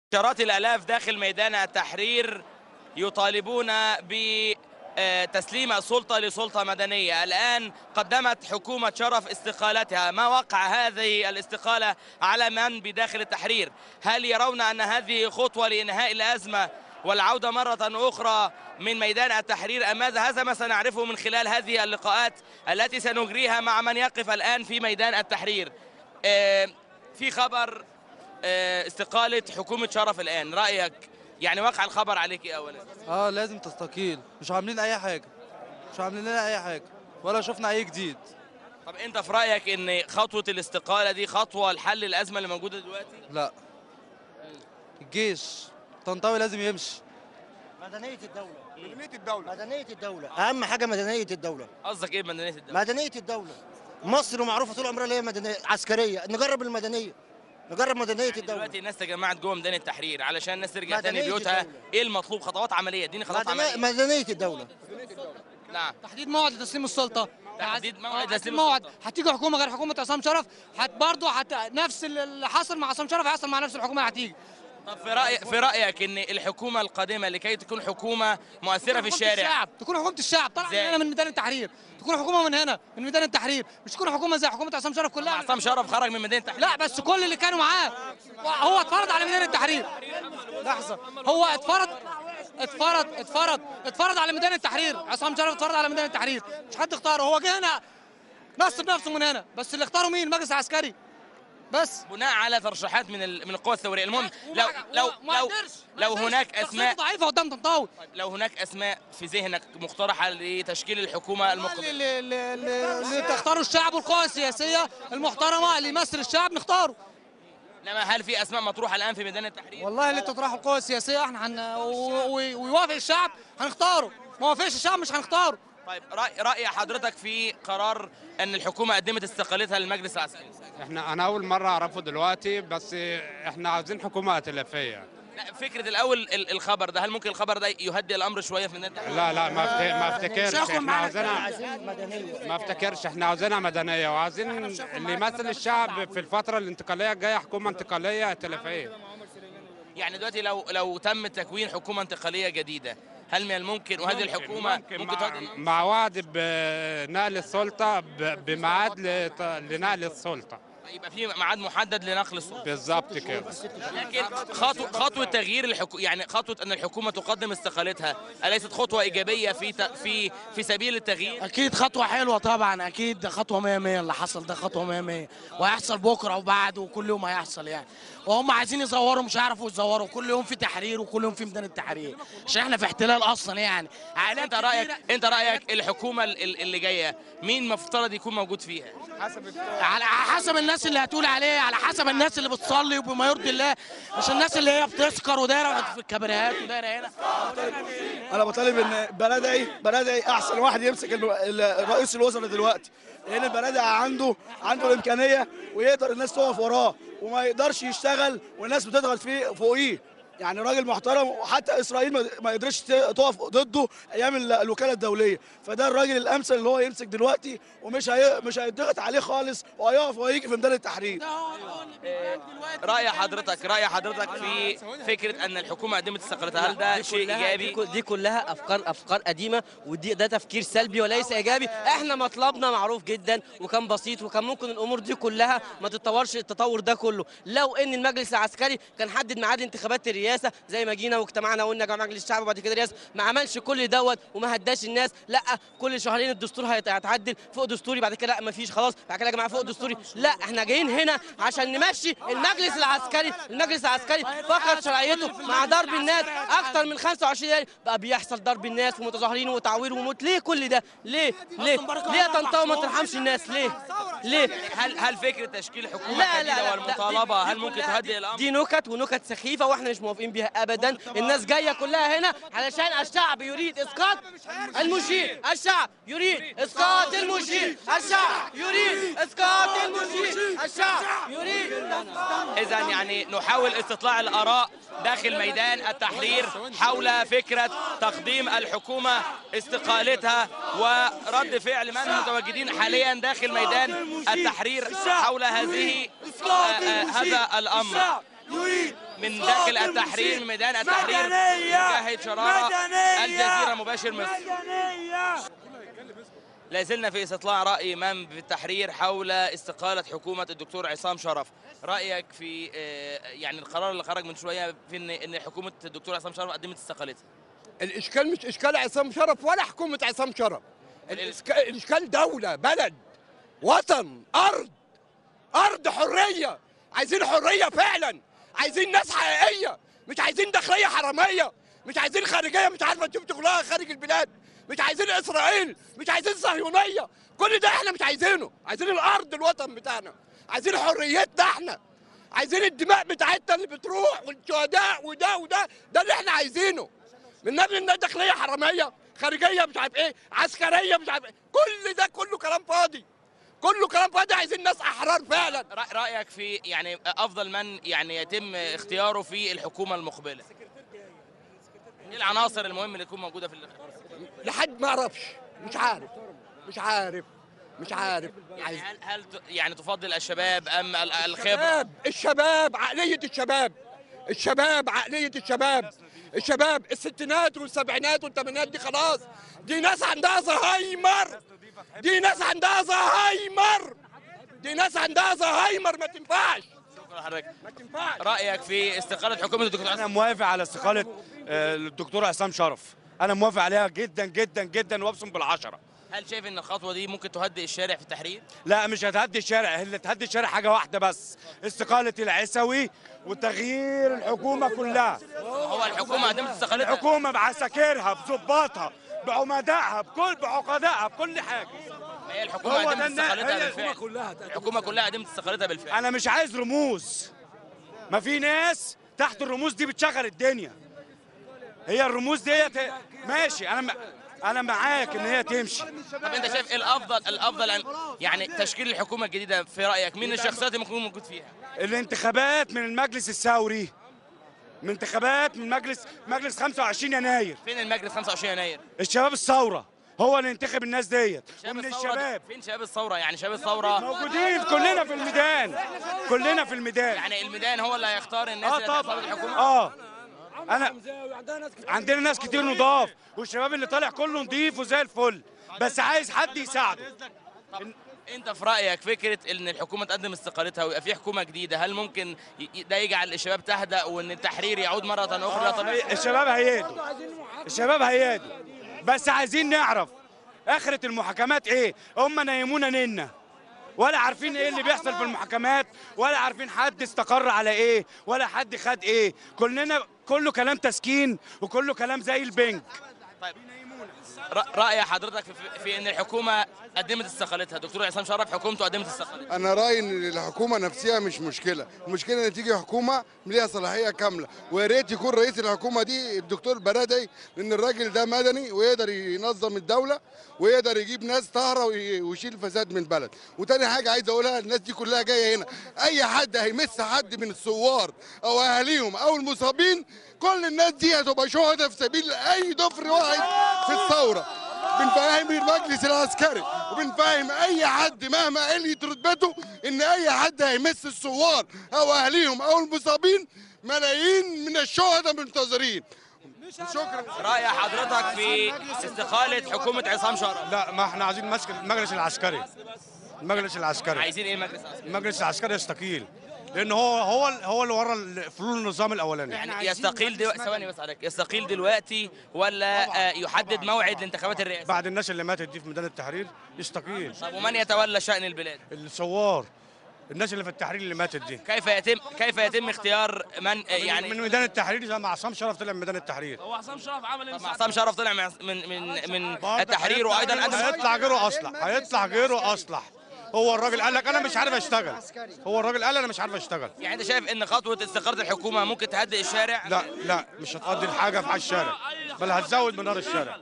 عشرات الالاف داخل ميدان التحرير يطالبون بتسليم السلطه لسلطه مدنيه الان قدمت حكومه شرف استقالتها ما وقع هذه الاستقاله على من بداخل التحرير هل يرون ان هذه خطوه لانهاء الازمه والعوده مره اخرى من ميدان التحرير ام ماذا هذا ما سنعرفه من خلال هذه اللقاءات التي سنجريها مع من يقف الان في ميدان التحرير آه، في خبر آه، استقالة حكومة شرف الآن رأيك يعني وقع الخبر عليك إيه أولا اه لازم تستقيل مش عاملين اي حاجه مش عاملين لنا اي حاجه ولا شفنا اي جديد طب أنت في رأيك إن خطوة الاستقالة دي خطوة لحل الأزمة اللي موجودة دلوقتي لا الجيش طنطاوي لازم يمشي مدنية الدولة مدنية الدولة مدنية الدولة أهم حاجة مدنية الدولة قصدك إيه بمدنية الدولة مدنية الدولة مصر معروفة طول عمرها اللي هي مدنية عسكرية نجرب المدنية نجرب مدنية يعني الدولة دلوقتي الناس تجمعت جوه ميدان التحرير علشان الناس ترجع تاني مدنية بيوتها الدولة. ايه المطلوب خطوات عمليه اديني خطوات مدنية, عمليه مدنية الدولة نعم تحديد موعد لتسليم السلطه تحديد موعد آه، لتسليم تحديد موعد السلطة. هتيجي حكومه غير حكومه عصام شرف هت برضه هت... نفس اللي حصل مع عصام شرف هيحصل مع نفس الحكومه اللي هتيجي طب في رايك في رايك ان الحكومه القادمه لكي تكون حكومه مؤثره في حكومة الشارع الشعب تكون حكومه الشعب طلع من إزاي؟ هنا من ميدان التحرير تكون حكومه من هنا من ميدان التحرير مش تكون حكومه زي حكومه عصام شرف كلها عصام شرف خرج من ميدان التحرير لا بس كل اللي كانوا معاه هو اتفرض على ميدان التحرير لحظه هو اتفرض اتفرض اتفرض اتفرض على ميدان التحرير عصام شرف اتفرض على ميدان التحرير مش حد اختاره هو جه هنا نصب نفسه من هنا بس اللي اختاروا مين المجلس العسكري بس بناء على ترشيحات من ال- من القوى الثوريه المهم لو لو ما لو قدرش. لو ما قدرش. هناك شخصيته اسماء ضعيفه قدام طنطاوي طيب لو هناك اسماء في ذهنك مقترحه لتشكيل الحكومه المقبله اللي, اللي, اللي, اللي تختاروا الشعب والقوى السياسيه المحترمه اللي يمثل الشعب نختاره انما هل في اسماء مطروحه الان في ميدان التحرير والله اللي تطرحه القوى السياسيه احنا هن... و- و- ويوافق الشعب هنختاره ما وافقش الشعب مش هنختاره طيب راي راي حضرتك في قرار ان الحكومه قدمت استقالتها للمجلس العسكري احنا انا اول مره اعرفه دلوقتي بس احنا عاوزين حكومه ائتلافيه لا فكره الاول ال- الخبر ده هل ممكن الخبر ده يهدي الامر شويه في ميدان التحرير لا لا ما افت- ما افتكرش احنا عاوزينها عايزين مدنية ما افتكرش احنا عاوزينها مدنيه وعاوزين اللي يمثل الشعب في الفتره الانتقاليه الجايه حكومه انتقاليه ائتلافيه يعني دلوقتي لو لو تم تكوين حكومه انتقاليه جديده هل من الممكن وهذه الحكومه ممكن ممكن مع, تهدي الأمر؟ مع وعد بنقل السلطه ب- بميعاد لت- لنقل السلطه يبقى في ميعاد محدد لنقل السلطه بالظبط كده لكن خطوه خطوه تغيير الحكو يعني خطوه ان الحكومه تقدم استقالتها اليست خطوه ايجابيه في ت... في في سبيل التغيير اكيد خطوه حلوه طبعا اكيد خطوه 100 100 اللي حصل ده خطوه 100 100 وهيحصل بكره وبعد وكل يوم هيحصل يعني وهم عايزين يزوروا مش هيعرفوا يزوروا كل يوم في تحرير وكل يوم في ميدان التحرير عشان احنا في احتلال اصلا يعني عائلات انت رايك كتيرة- انت رايك الحكومه ال- ال- اللي جايه مين مفترض يكون موجود فيها على حسب الناس اللي هتقول عليه على حسب الناس اللي بتصلي وبما يرضي الله مش الناس اللي هي بتسكر ودايره في الكباريهات ودايره هنا انا بطالب ان بلدعي بلدعي احسن واحد يمسك الم- ال- رئيس الوزراء دلوقتي لان البلدعي عنده عنده الامكانيه ويقدر الناس تقف وراه وما يقدرش يشتغل والناس بتضغط فيه فوقيه يعني راجل محترم وحتى اسرائيل ما- ما قدرتش ت- تقف ضده ايام ال- الوكاله الدوليه فده الراجل الامثل اللي هو يمسك دلوقتي ومش هي مش هيضغط عليه خالص وهيقف وهيجي في ميدان التحرير راي حضرتك راي حضرتك في فكره ان الحكومه قدمت استقالتها هل ده دي شيء كلها- ايجابي دي, كل- دي كلها افكار افكار قديمه ودي ده تفكير سلبي وليس ايجابي احنا مطلبنا معروف جدا وكان بسيط وكان ممكن الامور دي كلها ما تتطورش التطور ده كله لو ان المجلس العسكري كان حدد ميعاد انتخابات الرئاسه زي ما جينا واجتمعنا وقلنا يا جماعه مجلس الشعب وبعد كده رئاسه ما عملش كل دوت وما هداش الناس لا كل شهرين الدستور هيت- هيتعدل فوق دستوري بعد كده لا ما فيش خلاص بعد كده يا جماعه فوق دستوري لا احنا جايين هنا عشان نمشي المجلس العسكري المجلس العسكري فقد شرعيته مع ضرب الناس اكتر من 25 يوم بقى بيحصل ضرب الناس ومتظاهرين وتعوير وموت ليه كل ده ليه ليه ليه طنطاوي ما ترحمش الناس ليه ليه هل هل فكره تشكيل حكومه لا لا جديده لا والمطالبه دي- هل دي ممكن كلها- تهدي الامر دي نكت ونكت سخيفه واحنا مش موافقين بيها ابدا الناس جايه كلها هنا علشان الشعب يريد اسقاط المشير الشعب يريد اسقاط المشير الشعب يريد اسقاط المشير الشعب يريد اذا يعني نحاول استطلاع الاراء داخل ميدان التحرير حول فكره تقديم الحكومه استقالتها ورد فعل من متواجدين حاليا داخل ميدان التحرير حول هذه آه، آه، هذا الامر يريد من داخل التحرير من ميدان التحرير مدنية. مجاهد شرارة مدنية. الجزيرة مباشر مصر مدنية لا زلنا في استطلاع رأي من في التحرير حول استقالة حكومة الدكتور عصام شرف رأيك في آه، يعني القرار اللي خرج من شوية في ان ان حكومة الدكتور عصام شرف قدمت استقالتها الاشكال مش اشكال عصام شرف ولا حكومه عصام شرف الإسك- الاشكال دوله بلد وطن ارض ارض حريه عايزين حريه فعلا عايزين ناس حقيقيه مش عايزين داخليه حراميه مش عايزين خارجيه مش عارفه تشوف شغلها خارج البلاد مش عايزين اسرائيل مش عايزين صهيونيه كل ده احنا مش عايزينه عايزين الارض الوطن بتاعنا عايزين حريتنا احنا عايزين الدماء بتاعتنا اللي بتروح والشهداء وده وده ده اللي احنا عايزينه من قبل انها داخليه حراميه خارجيه مش عارف ايه عسكريه مش عارف ايه كل ده كله كلام فاضي كله كلام فاضي عايزين ناس احرار فعلا رأ- رأيك في يعني أفضل من يعني يتم اختياره في الحكومة المقبلة ايه العناصر المهمة اللي تكون موجودة في ال- لحد ما اعرفش مش عارف مش عارف مش عارف يعني هل هل ت- يعني تفضل الشباب ام ال- الخبرة الشباب الشباب عقلية الشباب الشباب عقلية الشباب الشباب الستينات والسبعينات والثمانينات دي خلاص دي ناس عندها زهايمر دي ناس عندها زهايمر دي ناس عندها زهايمر ما تنفعش شكرا حضرتك ما تنفعش رأيك في استقالة حكومة الدكتور انا عصام موافق على استقاله آه، الدكتور عصام شرف انا موافق عليها جدا جدا جدا وابصم بالعشره هل شايف ان الخطوة دي ممكن تهدئ الشارع في التحرير؟ لا مش هتهدي الشارع اللي تهدي الشارع حاجه واحده بس استقاله العسوي وتغيير الحكومه كلها هو الحكومة قدمت استقالتها الحكومه بعساكرها بظباطها بعمدائها بكل بعقدائها بكل حاجه ما هي الحكومة هو ده قدمت النا- استقالتها هي بالفعل الحكومة كلها قدمت استقالتها بالفعل انا مش عايز رموز ما في ناس تحت الرموز دي بتشغل الدنيا هي الرموز ديت ماشي انا م... انا معاك ان هي تمشي طب انت شايف ايه الافضل الافضل ان يعني تشكيل الحكومة الجديدة في رأيك مين الشخصيات اللي ممكن يكون موجود فيها؟ الانتخابات من المجلس الثوري من انتخابات من مجلس مجلس 25 يناير فين المجلس 25 يناير؟ الشباب الثوره هو اللي ينتخب الناس ديت شباب ومن الثورة الشباب فين شباب الثورة؟ يعني شباب الثورة موجودين كلنا في الميدان كلنا في الميدان يعني الميدان هو اللي هيختار الناس اه اللي هتحصل طبعا الحكومة؟ اه انا عندنا ناس كتير نضاف والشباب اللي طالع كله نضيف وزي الفل بس عايز حد يساعده طب انت في رايك فكره ان الحكومه تقدم استقالتها ويبقى في حكومه جديده هل ممكن ي- ده يجعل الشباب تهدأ وان التحرير يعود مره اخرى طب الشباب هيهدوا الشباب هيهدوا بس عايزين نعرف اخرة المحاكمات ايه هم نيمونا ننا ولا عارفين ايه اللي بيحصل في المحاكمات ولا عارفين حد استقر على ايه ولا حد خد ايه كلنا كله كلام تسكين وكله كلام زي البنك طيب ر- راي حضرتك في, في- في ان الحكومه قدمت استقالتها دكتور عصام شرف حكومته قدمت استقالتها انا رايي ان الحكومه نفسها مش مشكله المشكله ان تيجي حكومه ليها صلاحيه كامله ويا ريت يكون رئيس الحكومه دي الدكتور برادعي لان الراجل ده مدني ويقدر ينظم الدوله ويقدر يجيب ناس طاهره وي- ويشيل الفساد من البلد وتاني حاجه عايز اقولها الناس دي كلها جايه هنا اي حد هيمس حد من الثوار او اهاليهم او المصابين كل الناس دي هتبقى شهداء في سبيل اي ضفر واحد في الثوره بنفهم المجلس العسكري وبنفهم اي حد مهما قلت رتبته ان اي حد هيمس الثوار او اهاليهم او المصابين ملايين من الشهداء منتظرين شكرا راي حضرتك في استقاله حكومه عصام شرف لا ما احنا عايزين مسك المجلس العسكري المجلس العسكري عايزين ايه مجلس عسكري؟ المجلس العسكري يستقيل لان هو هو هو اللي ورا فلول النظام الاولاني يعني يستقيل دلوقتي ثواني بس حضرتك يستقيل دلوقتي ولا آه، يحدد موعد لانتخابات الرئاسه بعد الناس اللي ماتت دي في ميدان التحرير يستقيل طب ومن يتولى شان البلاد الثوار الناس اللي في التحرير اللي ماتت دي كيف يتم كيف يتم اختيار من آه، يعني يعني من ميدان التحرير زي ما عصام شرف طلع من ميدان التحرير هو عصام شرف عمل عصام شرف طلع من من من, من التحرير وايضا قدم هيطلع غيره اصلح هيطلع غيره اصلح هو الراجل قال لك انا مش عارف اشتغل هو الراجل قال انا مش عارف اشتغل يعني انت شايف ان خطوه استقاله الحكومه ممكن تهدئ الشارع لا لا مش هتقضي الحاجه في الشارع بل هتزود من نار الشارع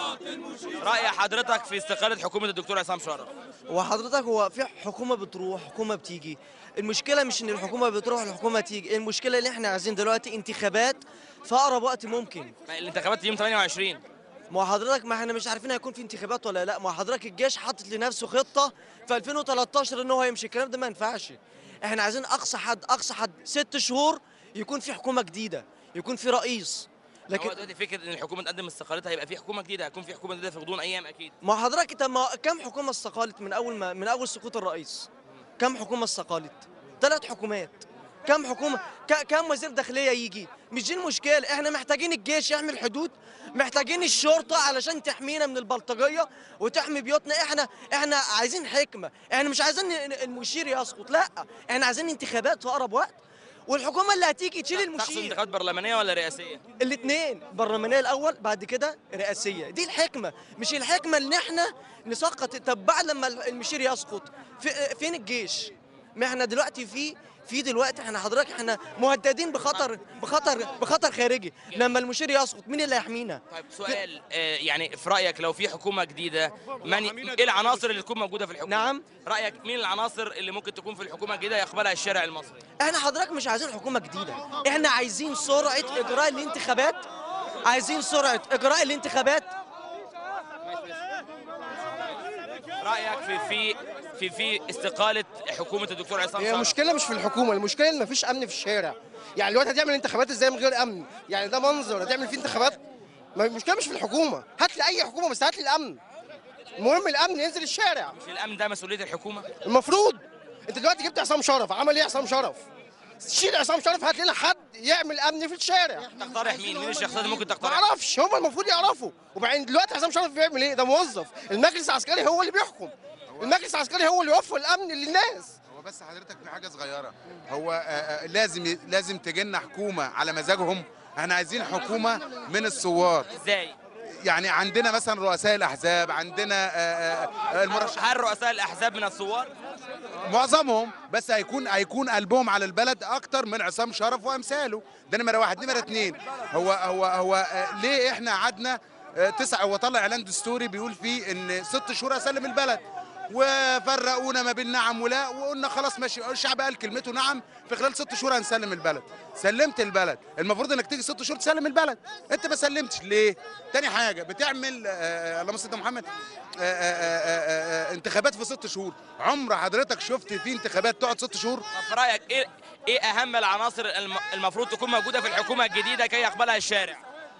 راي حضرتك في استقاله حكومه الدكتور عصام شرف وحضرتك هو في حكومه بتروح حكومه بتيجي المشكله مش ان الحكومه بتروح الحكومه تيجي المشكله اللي احنا عايزين دلوقتي انتخابات في اقرب وقت ممكن الانتخابات يوم 28 ما هو حضرتك ما احنا مش عارفين هيكون في انتخابات ولا لا ما هو حضرتك الجيش حاطط لنفسه خطه في 2013 ان هو هيمشي الكلام ده ما ينفعش احنا عايزين اقصى حد اقصى حد ست شهور يكون في حكومه جديده يكون في رئيس لكن هو دلوقتي فكره ان الحكومه تقدم استقالتها هيبقى في حكومه جديده هيكون في حكومه جديده في غضون ايام اكيد ما حضرتك انت ما كم حكومه استقالت من اول ما من اول سقوط الرئيس كم حكومه استقالت ثلاث حكومات كم حكومه ك- كم وزير داخليه يجي مش دي المشكله احنا محتاجين الجيش يحمي الحدود محتاجين الشرطه علشان تحمينا من البلطجيه وتحمي بيوتنا احنا احنا عايزين حكمه احنا مش عايزين ن- المشير يسقط لا احنا عايزين انتخابات في اقرب وقت والحكومه اللي هتيجي تشيل تقصد المشير انتخابات برلمانيه ولا رئاسيه الاثنين برلمانيه الاول بعد كده رئاسيه دي الحكمه مش الحكمه ان احنا نسقط طب بعد لما المشير يسقط في فين الجيش ما احنا دلوقتي في في دلوقتي احنا حضرتك احنا مهددين بخطر بخطر بخطر خارجي لما المشير يسقط مين اللي هيحمينا طيب سؤال آه، يعني في رايك لو في حكومه جديده من ايه العناصر اللي تكون موجوده في الحكومه نعم رايك مين العناصر اللي ممكن تكون في الحكومه الجديده يقبلها الشارع المصري احنا حضرتك مش عايزين حكومه جديده احنا عايزين سرعه اجراء الانتخابات عايزين سرعه اجراء الانتخابات رايك في في في في استقاله حكومه الدكتور عصام هي شرف المشكله مش في الحكومه المشكله ان مفيش امن في الشارع يعني الوقت هتعمل انتخابات ازاي من غير امن يعني ده منظر هتعمل فيه انتخابات ما المشكله مش في الحكومه هات لي اي حكومه بس هات لي الامن المهم الامن ينزل الشارع مش الامن ده مسؤوليه الحكومه المفروض انت دلوقتي جبت عصام شرف عمل ايه عصام شرف شيل عصام شرف هات لنا حد يعمل امن في الشارع تقترح مين مين الشخصيات اللي ممكن ما تقترح اعرفش هم المفروض يعرفوا وبعدين دلوقتي عصام شرف بيعمل ايه ده موظف المجلس العسكري هو اللي بيحكم المجلس العسكري هو اللي يوفر الامن للناس هو بس حضرتك في حاجه صغيره هو آه، آه، لازم لازم تجي لنا حكومه على مزاجهم احنا عايزين حكومه من الثوار ازاي يعني عندنا مثلا رؤساء الاحزاب عندنا آه، آه، المرشح هل رؤساء الاحزاب من الثوار معظمهم بس هيكون هيكون قلبهم على البلد اكتر من عصام شرف وامثاله ده نمره واحد نمره اتنين هو هو هو آه، ليه احنا قعدنا آه، تسع هو طلع اعلان دستوري بيقول فيه ان ست شهور اسلم البلد وفرقونا ما بين نعم ولا وقلنا خلاص ماشي الشعب قال كلمته نعم في خلال ست شهور هنسلم البلد سلمت البلد المفروض انك تيجي ست شهور تسلم البلد انت ما سلمتش ليه تاني حاجه بتعمل آه اللهم صل على محمد آه آه آه آه انتخابات في ست شهور عمر حضرتك شفت في انتخابات تقعد ست شهور طب في رايك ايه ايه اهم العناصر الم- المفروض تكون موجوده في الحكومه الجديده كي يقبلها الشارع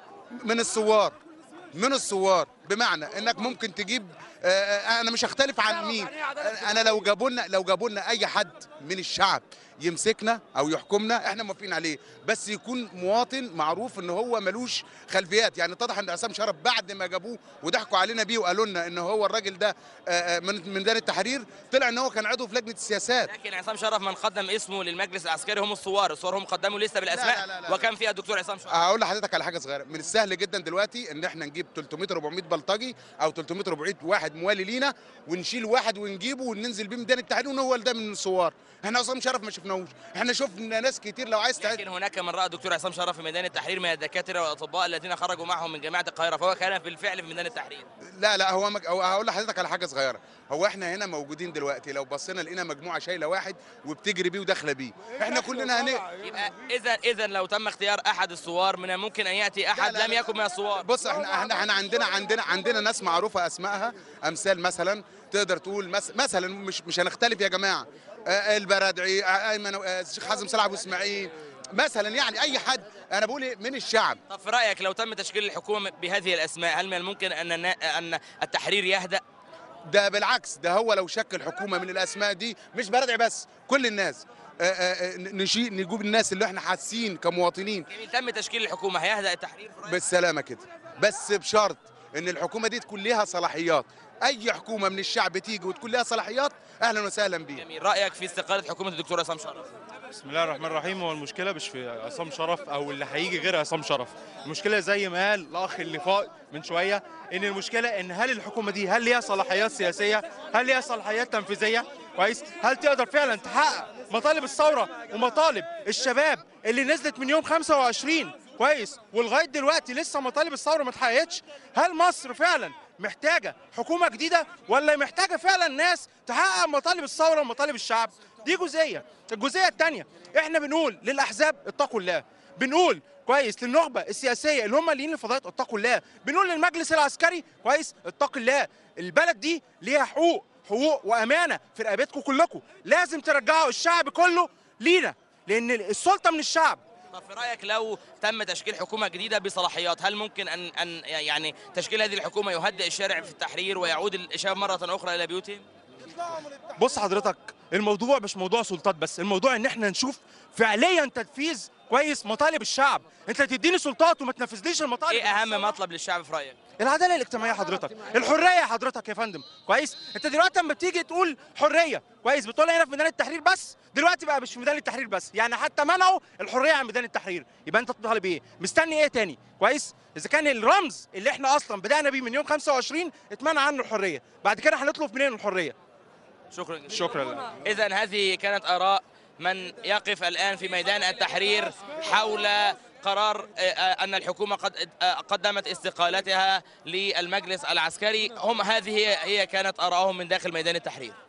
من الثوار من الثوار بمعنى انك ممكن تجيب آه، آه، انا مش هختلف عن مين آه، انا لو جابوا لنا لو جابوا لنا اي حد من الشعب يمسكنا او يحكمنا احنا موافقين عليه بس يكون مواطن معروف ان هو ملوش خلفيات يعني اتضح ان عصام شرف بعد ما جابوه وضحكوا علينا بيه وقالوا لنا ان هو الراجل ده آه، آه، من من ميدان التحرير طلع ان هو كان عضو في لجنه السياسات لكن عصام شرف من قدم اسمه للمجلس العسكري هم الثوار الثوار هم قدموا لسه بالاسماء لا لا لا لا. وكان فيها الدكتور عصام شرف هقول لحضرتك على حاجه صغيره من السهل جدا دلوقتي ان احنا نجيب 300 400 بلطجي او 300 400 واحد موالي لينا ونشيل واحد ونجيبه وننزل بيه ميدان التحرير وهو ده من الثوار احنا عصام شرف ما شفناهوش احنا شفنا ناس كتير لو عايز تعد لكن هناك من راى الدكتور عصام شرف في ميدان التحرير من الدكاتره والاطباء الذين خرجوا معهم من جامعه القاهره فهو كان بالفعل في ميدان التحرير لا لا هو, مج... هو هقول لحضرتك على حاجه صغيره هو احنا هنا موجودين دلوقتي لو بصينا لقينا مجموعه شايله واحد وبتجري بيه وداخله بيه احنا كلنا هن... يبقى اذا اذا لو تم اختيار احد الثوار من الممكن ان ياتي احد لم يكن من الثوار بص احنا احنا احنا عندنا عندنا عندنا ناس معروفه اسمائها امثال مثلا تقدر تقول مس... مثلا مش مش هنختلف يا جماعه آه، البرادعي آه، ايمن آه، الشيخ حازم صلاح ابو اسماعيل مثلا يعني اي حد انا بقول إيه، من الشعب طب في رايك لو تم تشكيل الحكومه بهذه الاسماء هل من الممكن ان ان التحرير يهدأ ده بالعكس ده هو لو شكل حكومه من الاسماء دي مش بردعي بس كل الناس آه، آه، آه، نشيل نجيب الناس اللي احنا حاسين كمواطنين يعني تم تشكيل الحكومه هيهدأ التحرير في رأيك؟ بالسلامه كده بس بشرط ان الحكومه دي تكون ليها صلاحيات اي حكومه من الشعب تيجي وتكون ليها صلاحيات اهلا وسهلا بيها جميل رايك في استقاله حكومه الدكتور عصام شرف بسم الله الرحمن الرحيم هو المشكله مش في عصام شرف او اللي هيجي غير عصام شرف المشكله زي ما قال الاخ اللي فوق من شويه ان المشكله ان هل الحكومه دي هل ليها صلاحيات سياسيه هل ليها صلاحيات تنفيذيه كويس هل تقدر فعلا تحقق مطالب الثوره ومطالب الشباب اللي نزلت من يوم 25 كويس ولغايه دلوقتي لسه مطالب الثوره ما اتحققتش هل مصر فعلا محتاجه حكومه جديده ولا محتاجه فعلا ناس تحقق مطالب الثوره ومطالب الشعب دي جزئيه الجزئيه الثانيه احنا بنقول للاحزاب اتقوا الله بنقول كويس للنخبه السياسيه اللي هم لين الفضائيات اتقوا الله بنقول للمجلس العسكري كويس اتقوا الله البلد دي ليها حقوق حقوق وامانه في رقبتكم كلكم لازم ترجعوا الشعب كله لينا لان السلطه من الشعب طب في رايك لو تم تشكيل حكومه جديده بصلاحيات هل ممكن ان ان يعني تشكيل هذه الحكومه يهدئ الشارع في التحرير ويعود الشباب مره اخرى الى بيوتهم بص حضرتك الموضوع مش موضوع سلطات بس الموضوع ان احنا نشوف فعليا تنفيذ كويس مطالب الشعب انت تديني سلطات وما تنفذليش المطالب ايه اهم مطلب للشعب في رايك العداله الاجتماعيه حضرتك الحريه حضرتك يا فندم كويس انت دلوقتي لما بتيجي تقول حريه كويس بتقول هنا في ميدان التحرير بس دلوقتي بقى مش في ميدان التحرير بس يعني حتى منعوا الحريه عن ميدان التحرير يبقى انت طالب ايه مستني ايه تاني كويس اذا كان الرمز اللي احنا اصلا بدانا بيه من يوم 25 اتمنع عنه الحريه بعد كده هنطلب منين الحريه شكرا شكرا اذا هذه كانت اراء من يقف الان في ميدان التحرير حول قرار آه، آه، ان الحكومه قد آه، قدمت استقالتها للمجلس العسكري هم هذه هي- هي كانت ارائهم من داخل ميدان التحرير